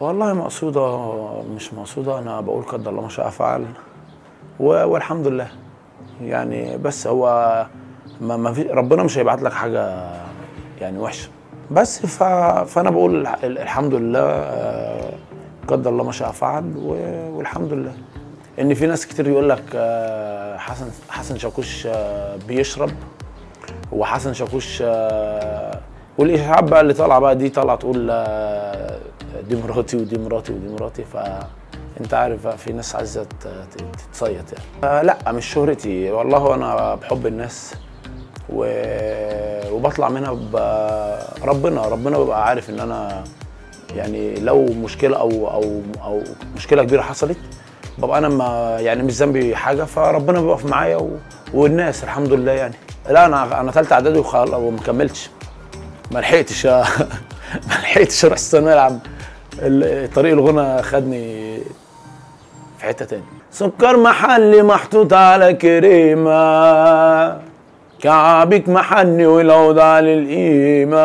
والله مقصودة مش مقصودة أنا بقول قدر الله ما شاء فعل و- والحمد لله يعني بس هو ما ما في ربنا مش هيبعت لك حاجة يعني وحشة بس ف... فأنا بقول الح- الحمد لله آه، قدر الله ما شاء فعل و- والحمد لله إن في ناس كتير يقول لك آه، حسن حسن شاكوش آه، بيشرب وحسن شاكوش آه، والاشاعات بقى اللي طالعه بقى دي طالعه تقول آه، دي مراتي ودي مراتي ودي مراتي فانت عارف بقى في ناس عايزه ت- ت- تتصيط يعني آه، لا مش شهرتي والله انا بحب الناس و... وبطلع منها ب... ربنا ربنا بيبقى عارف ان انا يعني لو مشكله او او او مشكله كبيره حصلت ببقى انا ما يعني مش ذنبي حاجه فربنا بيقف معايا و... والناس الحمد لله يعني لا انا انا ثالثه اعدادي وخلاص وما كملتش ما لحقتش ما لحقتش اروح الثانويه العامه ال- طريق الغنى خدني في حته تاني سكر محلي محطوط على كريمه كعبك محني والعود على القيمه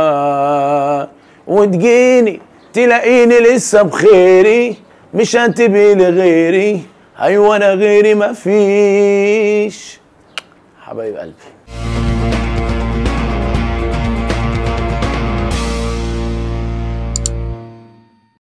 وتجيني تلاقيني لسه بخيري مش هتبقي لغيري ايوه انا غيري مفيش حبايب قلبي